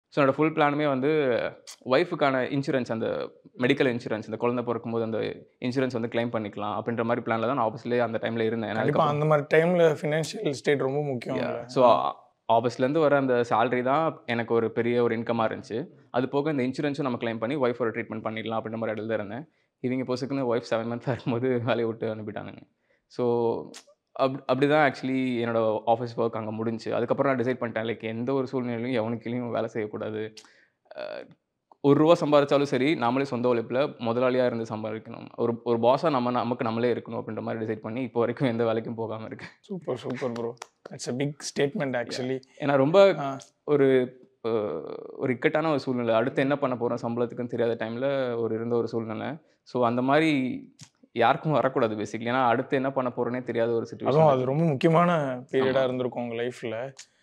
so என்னோட full பிளானுமே வந்து ஒய்ஃபுக்கான இன்சூரன்ஸ் அந்த மெடிக்கல் இன்சூரன்ஸ் இந்த குழந்தை பிறக்கும்போது அந்த இன்சூரன்ஸ் வந்து க்ளைம் பண்ணிக்கலாம் அப்படின்ற மாதிரி பிளானில் தான் நான் ஆஃபீஸ்லேயே அந்த டைமில் இருந்தேன் ஏன்னா கண்டிப்பா அந்த மாதிரி டைம்ல ஃபினான்ஷியல் ஸ்டேட் ரொம்ப முக்கியம் ஸோ ஆஃபீஸ்லேருந்து வர அந்த சேலரி தான் எனக்கு ஒரு பெரிய ஒரு இன்கமாக இருந்துச்சு அது போக இந்த இன்சூரன்ஸும் நம்ம க்ளைம் பண்ணி ஒய்ஃபோட ட்ரீட்மெண்ட் பண்ணிடலாம் அப்படின்ற மாதிரி இடத்துல இருந்தேன் இவங்க பொசுக்குன்னு ஒய்ஃப் செவன் மந்த்ஸ் இருக்கும்போது வேலையை விட்டு அனுப்பிட்டானுங்க ஸோ அப் அப்படி தான் ஆக்சுவலி என்னோட ஆஃபீஸ் ஒர்க் அங்கே முடிஞ்சு அதுக்கப்புறம் நான் டிசைட் பண்ணிட்டேன் லைக் எந்த ஒரு சூழ்நிலையிலும் எவனுக்குலையும் வேலை செய்யக்கூடாது அஹ் ஒரு ரூபா சம்பாதிச்சாலும் சரி நாமளே சொந்த உழைப்பில் முதலாளியாக இருந்து சம்பாதிக்கணும் ஒரு ஒரு பாஸாக நம்ம நமக்கு நம்மளே இருக்கணும் அப்படின்ற மாதிரி டிசைட் பண்ணி இப்போ வரைக்கும் எந்த வேலைக்கும் போகாமல் இருக்கேன் super super bro it's a big statement actually ஏன்னா ரொம்ப ஒரு அஹ், ஒரு இக்கட்டான ஒரு சூழ்நிலை அடுத்து என்ன பண்ண போகிறோம் சம்பளத்துக்குன்னு தெரியாத டைமில் ஒரு இருந்த ஒரு சூழ்நிலை ஸோ அந்த மாதிரி யாருக்கும் வரக்கூடாது பேசிக்கலி ஏன்னா அடுத்து என்ன பண்ண போகிறோன்னே தெரியாத ஒரு அதுவும் சுச்சுவேஷன் அது ரொம்ப முக்கியமான பீரியடா இருந்திருக்கும் உங்க லைஃப்ல